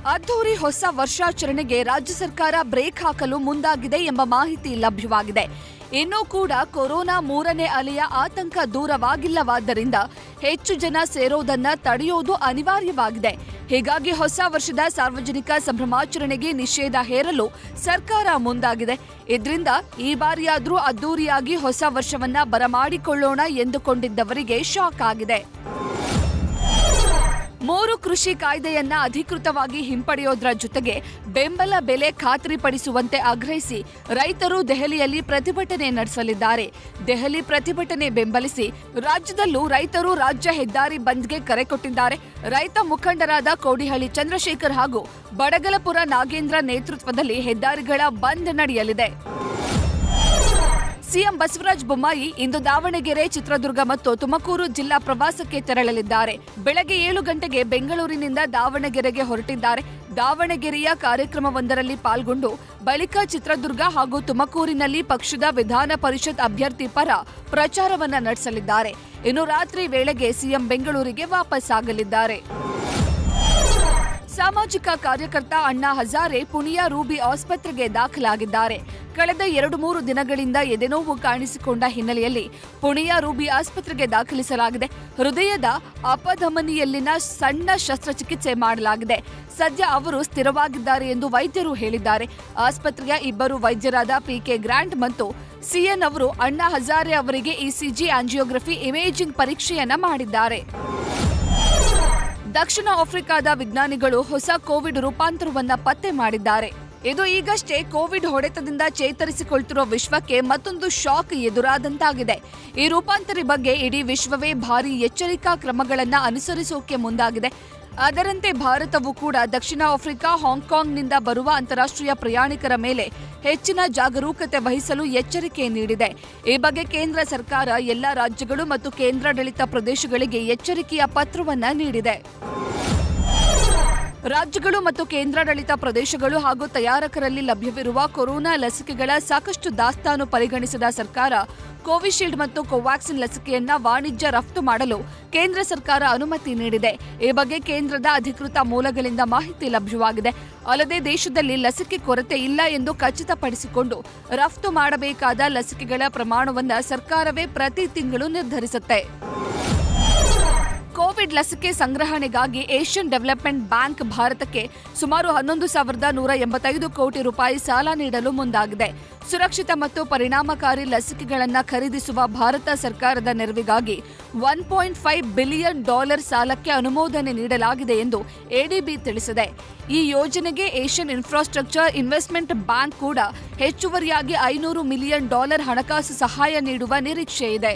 ಅದ್ದೂರಿ ಹೊಸ ವರ್ಷಾಚರಣೆಗೆ ರಾಜ್ಯ ಸರ್ಕಾರ ಬ್ರೇಕ್ ಹಾಕಲು ಮುಂದಾಗಿದೆ ಎಂಬ ಮಾಹಿತಿ ಲಭ್ಯವಾಗಿದೆ ಇನ್ನೂ ಕೂಡ ಕೊರೋನಾ ಮೂರನೇ ಅಲೆಯ ಆತಂಕ ದೂರವಾಗಿಲ್ಲವಾದ್ದರಿಂದ ಹೆಚ್ಚು ಜನ ಸೇರೋದನ್ನ ತಡೆಯೋದು ಅನಿವಾರ್ಯವಾಗಿದೆ ಹೀಗಾಗಿ ಹೊಸ ವರ್ಷದ ಸಾರ್ವಜನಿಕ ಸಂಭ್ರಮಾಚರಣೆಗೆ ನಿಷೇಧ ಹೇರಲು ಸರ್ಕಾರ ಮುಂದಾಗಿದೆ ಇದರಿಂದ ಈ ಬಾರಿಯಾದ್ರೂ ಅದ್ದೂರಿಯಾಗಿ ಹೊಸ ವರ್ಷವನ್ನ ಬರಮಾಡಿಕೊಳ್ಳೋಣ ಎಂದುಕೊಂಡಿದ್ದವರಿಗೆ ಶಾಕ್ ಆಗಿದೆ ಮೂರು ಕೃಷಿ ಕಾಯ್ದೆಯನ್ನ ಅಧಿಕೃತವಾಗಿ ಹಿಂಪಡೆಯೋದ್ರ ಜೊತೆಗೆ ಬೆಂಬಲ ಬೆಲೆ ಖಾತ್ರಿಪಡಿಸುವಂತೆ ಆಗ್ರಹಿಸಿ ರೈತರು ದೆಹಲಿಯಲ್ಲಿ ಪ್ರತಿಭಟನೆ ನಡೆಸಲಿದ್ದಾರೆ ದೆಹಲಿ ಪ್ರತಿಭಟನೆ ಬೆಂಬಲಿಸಿ ರಾಜ್ಯದಲ್ಲೂ ರೈತರು ರಾಜ್ಯ ಹೆದ್ದಾರಿ ಬಂದ್ಗೆ ಕರೆ ಕೊಟ್ಟಿದ್ದಾರೆ ರೈತ ಮುಖಂಡರಾದ ಕೋಡಿಹಳ್ಳಿ ಚಂದ್ರಶೇಖರ್ ಹಾಗೂ ಬಡಗಲಪುರ ನಾಗೇಂದ್ರ ನೇತೃತ್ವದಲ್ಲಿ ಹೆದ್ದಾರಿಗಳ ಬಂದ್ ನಡೆಯಲಿದೆ ಸಿಎಂ ಬಸವರಾಜ ಬೊಮ್ಮಾಯಿ ಇಂದು ದಾವಣಗೆರೆ ಚಿತ್ರದುರ್ಗ ಮತ್ತು ತುಮಕೂರು ಜಿಲ್ಲಾ ಪ್ರವಾಸಕ್ಕೆ ತೆರಳಲಿದ್ದಾರೆ ಬೆಳಗ್ಗೆ ಏಳು ಗಂಟೆಗೆ ಬೆಂಗಳೂರಿನಿಂದ ದಾವಣಗೆರೆಗೆ ಹೊರಟಿದ್ದಾರೆ ದಾವಣಗೆರೆಯ ಕಾರ್ಯಕ್ರಮವೊಂದರಲ್ಲಿ ಪಾಲ್ಗೊಂಡು ಬಳಿಕ ಚಿತ್ರದುರ್ಗ ಹಾಗೂ ತುಮಕೂರಿನಲ್ಲಿ ಪಕ್ಷದ ವಿಧಾನ ಪರಿಷತ್ ಅಭ್ಯರ್ಥಿ ಪರ ಪ್ರಚಾರವನ್ನ ನಡೆಸಲಿದ್ದಾರೆ ಇನ್ನು ರಾತ್ರಿ ವೇಳೆಗೆ ಸಿಎಂ ಬೆಂಗಳೂರಿಗೆ ವಾಪಸ್ ಆಗಲಿದ್ದಾರೆ ಸಾಮಾಜಿಕ ಕಾರ್ಯಕರ್ತ ಅಣ್ಣಾ ಹಜಾರೆ ಪುಣಿಯ ರೂಬಿ ಆಸ್ಪತ್ರೆಗೆ ದಾಖಲಾಗಿದ್ದಾರೆ ಕಳೆದ ಎರಡು ಮೂರು ದಿನಗಳಿಂದ ಎದೆನೋವು ಕಾಣಿಸಿಕೊಂಡ ಹಿನ್ನೆಲೆಯಲ್ಲಿ ಪುಣೆಯ ರೂಬಿ ಆಸ್ಪತ್ರೆಗೆ ದಾಖಲಿಸಲಾಗಿದೆ ಹೃದಯದ ಅಪಧಮನಿಯಲ್ಲಿನ ಸಣ್ಣ ಶಸ್ತ್ರಚಿಕಿತ್ಸೆ ಮಾಡಲಾಗಿದೆ ಸದ್ಯ ಅವರು ಸ್ಥಿರವಾಗಿದ್ದಾರೆ ಎಂದು ವೈದ್ಯರು ಹೇಳಿದ್ದಾರೆ ಆಸ್ಪತ್ರೆಯ ಇಬ್ಬರು ವೈದ್ಯರಾದ ಪಿಕೆ ಗ್ರಾಂಟ್ ಮತ್ತು ಸಿಎನ್ ಅವರು ಅಣ್ಣಾ ಹಜಾರೆ ಅವರಿಗೆ ಇಸಿಜಿ ಆಂಜಿಯೋಗ್ರಫಿ ಇಮೇಜಿಂಗ್ ಪರೀಕ್ಷೆಯನ್ನ ಮಾಡಿದ್ದಾರೆ ದಕ್ಷಿಣ ಆಫ್ರಿಕಾದ ವಿಜ್ಞಾನಿಗಳು ಹೊಸ ಕೋವಿಡ್ ರೂಪಾಂತರವನ್ನ ಪತ್ತೆ ಮಾಡಿದ್ದಾರೆ ಇದು ಈಗಷ್ಟೇ ಕೋವಿಡ್ ಹೊಡೆತದಿಂದ ಚೇತರಿಸಿಕೊಳ್ತಿರೋ ವಿಶ್ವಕ್ಕೆ ಮತ್ತೊಂದು ಶಾಕ್ ಎದುರಾದಂತಾಗಿದೆ ಈ ರೂಪಾಂತರಿ ಬಗ್ಗೆ ಇಡೀ ವಿಶ್ವವೇ ಭಾರಿ ಎಚ್ಚರಿಕಾ ಕ್ರಮಗಳನ್ನ ಅನುಸರಿಸೋಕೆ ಮುಂದಾಗಿದೆ ಅದರಂತೆ ಭಾರತವು ಕೂಡ ದಕ್ಷಿಣ ಆಫ್ರಿಕಾ ಹಾಂಗ್ಕಾಂಗ್ನಿಂದ ಬರುವ ಅಂತಾರಾಷ್ಟ್ರೀಯ ಪ್ರಯಾಣಿಕರ ಮೇಲೆ ಹೆಚ್ಚಿನ ಜಾಗರೂಕತೆ ವಹಿಸಲು ಎಚ್ಚರಿಕೆ ನೀಡಿದೆ ಈ ಬಗ್ಗೆ ಕೇಂದ್ರ ಸರ್ಕಾರ ಎಲ್ಲ ರಾಜ್ಯಗಳು ಮತ್ತು ಕೇಂದ್ರಾಡಳಿತ ಪ್ರದೇಶಗಳಿಗೆ ಎಚ್ಚರಿಕೆಯ ಪತ್ರವನ್ನ ನೀಡಿದೆ ರಾಜ್ಯಗಳು ಮತ್ತು ಕೇಂದ್ರಾಡಳಿತ ಪ್ರದೇಶಗಳು ಹಾಗೂ ತಯಾರಕರಲ್ಲಿ ಲಭ್ಯವಿರುವ ಕೊರೋನಾ ಲಸಿಕೆಗಳ ಸಾಕಷ್ಟು ದಾಸ್ತಾನು ಪರಿಗಣಿಸಿದ ಸರ್ಕಾರ ಕೋವಿಶೀಲ್ಡ್ ಮತ್ತು ಕೋವ್ಯಾಕ್ಸಿನ್ ಲಸಿಕೆಯನ್ನ ವಾಣಿಜ್ಯ ರಫ್ತು ಮಾಡಲು ಕೇಂದ್ರ ಸರ್ಕಾರ ಅನುಮತಿ ನೀಡಿದೆ ಈ ಬಗ್ಗೆ ಕೇಂದ್ರದ ಅಧಿಕೃತ ಮೂಲಗಳಿಂದ ಮಾಹಿತಿ ಲಭ್ಯವಾಗಿದೆ ಅಲ್ಲದೆ ದೇಶದಲ್ಲಿ ಲಸಿಕೆ ಕೊರತೆ ಇಲ್ಲ ಎಂದು ಖಚಿತಪಡಿಸಿಕೊಂಡು ರಫ್ತು ಮಾಡಬೇಕಾದ ಲಸಿಕೆಗಳ ಪ್ರಮಾಣವನ್ನು ಸರ್ಕಾರವೇ ಪ್ರತಿ ತಿಂಗಳು ನಿರ್ಧರಿಸುತ್ತೆ ಕೋವಿಡ್ ಲಸಿಕೆ ಸಂಗ್ರಹಣೆಗಾಗಿ ಏಷ್ಯನ್ ಡೆವಲಪ್ಮೆಂಟ್ ಬ್ಯಾಂಕ್ ಭಾರತಕ್ಕೆ ಸುಮಾರು ಹನ್ನೊಂದು ಸಾವಿರದ ನೂರ ಎಂಬತ್ತೈದು ಕೋಟಿ ರೂಪಾಯಿ ಸಾಲ ನೀಡಲು ಮುಂದಾಗಿದೆ ಸುರಕ್ಷಿತ ಮತ್ತು ಪರಿಣಾಮಕಾರಿ ಲಸಿಕೆಗಳನ್ನು ಖರೀದಿಸುವ ಭಾರತ ಸರ್ಕಾರದ ನೆರವಿಗಾಗಿ one point five billion dollar ಸಾಲಕ್ಕೆ ಅನುಮೋದನೆ ನೀಡಲಾಗಿದೆ ಎಂದು ಎಡಿಬಿ ತಿಳಿಸಿದೆ ಈ ಯೋಜನೆಗೆ ಏಷ್ಯನ್ ಇನ್ಫ್ರಾಸ್ಟ್ರಕ್ಚರ್ ಇನ್ವೆಸ್ಟ್ಮೆಂಟ್ ಬ್ಯಾಂಕ್ ಕೂಡ ಹೆಚ್ಚುವರಿಯಾಗಿ ಐನೂರು ಮಿಲಿಯನ್ ಡಾಲರ್ ಹಣಕಾಸು ಸಹಾಯ ನೀಡುವ ನಿರೀಕ್ಷೆ ಇದೆ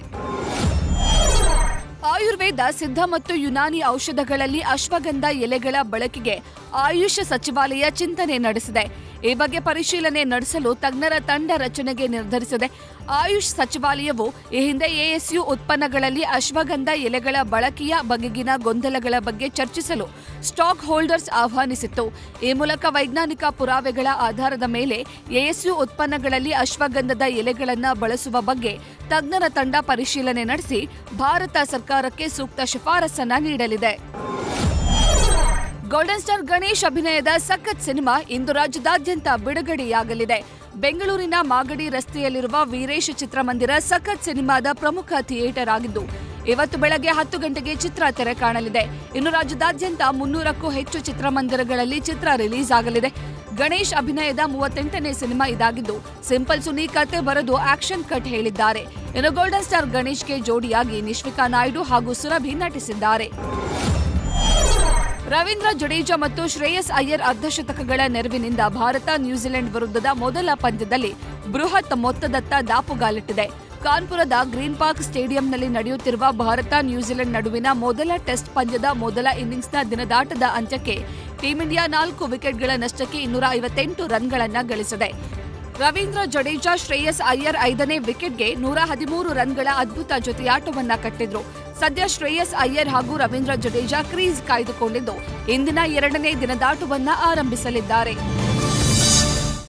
ಆಯುರ್ವೇದ ಸಿದ್ಧ ಮತ್ತು ಯುನಾನಿ ಔಷಧಗಳಲ್ಲಿ ಅಶ್ವಗಂಧ ಎಲೆಗಳ ಬಳಕೆಗೆ ಆಯುಷ್ ಸಚಿವಾಲಯ ಚಿಂತನೆ ನಡೆಸಿದೆ ಈ ಬಗ್ಗೆ ಪರಿಶೀಲನೆ ನಡೆಸಲು ತಜ್ಞರ ತಂಡ ರಚನೆಗೆ ನಿರ್ಧರಿಸಿದೆ ಆಯುಷ್ ಸಚಿವಾಲಯವು ಈ ಹಿಂದೆ ಎಎಸ್ಯು ಉತ್ಪನ್ನಗಳಲ್ಲಿ ಅಶ್ವಗಂಧ ಎಲೆಗಳ ಬಳಕೆಯ ಬಗೆಗಿನ ಗೊಂದಲಗಳ ಬಗ್ಗೆ ಚರ್ಚಿಸಲು ಸ್ಟಾಕ್ ಹೋಲ್ಡರ್ಸ್ ಆಹ್ವಾನಿಸಿತ್ತು ಈ ಮೂಲಕ ವೈಜ್ಞಾನಿಕ ಪುರಾವೆಗಳ ಆಧಾರದ ಮೇಲೆ ಎಎಸ್ಯು ಉತ್ಪನ್ನಗಳಲ್ಲಿ ಅಶ್ವಗಂಧದ ಎಲೆಗಳನ್ನು ಬಳಸುವ ಬಗ್ಗೆ ತಜ್ಞರ ತಂಡ ಪರಿಶೀಲನೆ ನಡೆಸಿ ಭಾರತ ಸರ್ಕಾರಕ್ಕೆ ಸೂಕ್ತ ಶಿಫಾರಸನ್ನ ನೀಡಲಿದೆ ಗೋಲ್ಡನ್ ಸ್ಟಾರ್ ಗಣೇಶ್ ಅಭಿನಯದ ಸಖತ್ ಸಿನಿಮಾ ಇಂದು ರಾಜ್ಯದಾದ್ಯಂತ ಬಿಡುಗಡೆಯಾಗಲಿದೆ ಬೆಂಗಳೂರಿನ ಮಾಗಡಿ ರಸ್ತೆಯಲ್ಲಿರುವ ವೀರೇಶ್ ಚಿತ್ರಮಂದಿರ ಸಖತ್ ಸಿನಿಮಾದ ಪ್ರಮುಖ ಥಿಯೇಟರ್ ಆಗಿದ್ದು ಇವತ್ತು ಬೆಳಗ್ಗೆ ಹತ್ತು ಗಂಟೆಗೆ ಚಿತ್ರ ತೆರೆ ಕಾಣಲಿದೆ ಇನ್ನು ರಾಜ್ಯದಾದ್ಯಂತ ಮುನ್ನೂರಕ್ಕೂ ಹೆಚ್ಚು ಚಿತ್ರಮಂದಿರಗಳಲ್ಲಿ ಚಿತ್ರ ರಿಲೀಸ್ ಆಗಲಿದೆ ಗಣೇಶ್ ಅಭಿನಯದ ಮೂವತ್ತೆಂಟನೇ ಸಿನಿಮಾ ಇದಾಗಿದ್ದು ಸಿಂಪಲ್ ಸುನಿ ಕತೆ ಬರೆದು ಆಕ್ಷನ್ ಕಟ್ ಹೇಳಿದ್ದಾರೆ ಇನ್ನು ಗೋಲ್ಡನ್ ಸ್ಟಾರ್ ಗಣೇಶ್ಗೆ ಜೋಡಿಯಾಗಿ ನಿಶ್ವಿಕಾ ನಾಯ್ಡು ಹಾಗೂ ಸುರಭಿ ನಟಿಸಿದ್ದಾರೆ ರವೀಂದ್ರ ಜಡೇಜಾ ಮತ್ತು ಶ್ರೇಯಸ್ ಅಯ್ಯರ್ ಅರ್ಧಶತಕಗಳ ನೆರವಿನಿಂದ ಭಾರತ ನ್ಯೂಜಿಲೆಂಡ್ ವಿರುದ್ಧದ ಮೊದಲ ಪಂದ್ಯದಲ್ಲಿ ಬೃಹತ್ ಮೊತ್ತದತ್ತ ದಾಪುಗಾಲಿಟ್ಟಿದೆ ಕಾನ್ಪುರದ ಗ್ರೀನ್ ಪಾರ್ಕ್ ಸ್ಟೇಡಿಯಂನಲ್ಲಿ ನಡೆಯುತ್ತಿರುವ ಭಾರತ ನ್ಯೂಜಿಲೆಂಡ್ ನಡುವಿನ ಮೊದಲ ಟೆಸ್ಟ್ ಪಂದ್ಯದ ಮೊದಲ ಇನ್ನಿಂಗ್ಸ್ನ ದಿನದಾಟದ ಅಂತ್ಯಕ್ಕೆ ಟೀಂ ಇಂಡಿಯಾ ನಾಲ್ಕು ವಿಕೆಟ್ಗಳ ನಷ್ಟಕ್ಕೆ ಇನ್ನೂರ ಐವತ್ತೆಂಟು ರನ್ಗಳನ್ನ ಗಳಿಸಿದೆ ರವೀಂದ್ರ ಜಡೇಜಾ ಶ್ರೇಯಸ್ ಅಯ್ಯರ್ ಐದನೇ ವಿಕೆಟ್ಗೆ ನೂರ ಹದಿಮೂರು ರನ್ಗಳ ಅದ್ಭುತ ಜೊತೆಯಾಟವನ್ನ ಕಟ್ಟಿದ್ರು ಸದ್ಯ ಶ್ರೇಯಸ್ ಅಯ್ಯರ್ ಹಾಗೂ ರವೀಂದ್ರ ಜಡೇಜಾ ಕ್ರೀಸ್ ಕಾಯ್ದುಕೊಂಡಿದ್ದು ಇಂದಿನ ಎರಡನೇ ದಿನದಾಟವನ್ನ ಆರಂಭಿಸಲಿದ್ದಾರೆ